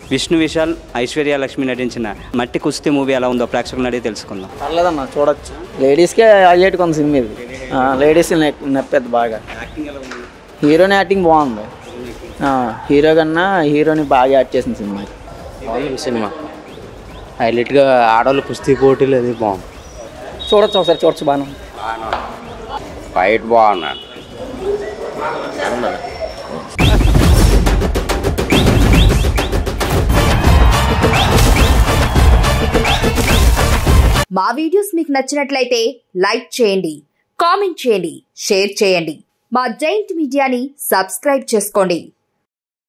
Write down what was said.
విష్ణు విశాల్ ఐశ్వర్య లక్ష్మి నటించిన మట్టి కుస్తీ మూవీ ఎలా ఉందో ప్రేక్షకులను అడిగి తెలుసుకుందాం పర్లేదన్న చూడొచ్చు లేడీస్కే హైలైట్ కొంత సినిమా ఇది ఆ, లేడీస్ నప్పేది బాగా హీరోని యాక్టింగ్ బాగుంది ఆ, హీరో కన్నా హీరోని బాగా యాక్ట్ చేసిన సినిమా ఇది. బాగుంది సినిమా హైలైట్గా ఆడవాళ్ళు కుస్తీ పోటీలు అది బాగుంది చూడొచ్చు ఒకసారి చూడొచ్చు బాగా ఫైట్ బాగున్నాడు మా వీడియోస్ మీకు నచ్చినట్లయితే లైక్ చేయండి కామెంట్ చేయండి షేర్ చేయండి మా జైంట్ మీడియాని సబ్స్క్రైబ్ చేసుకోండి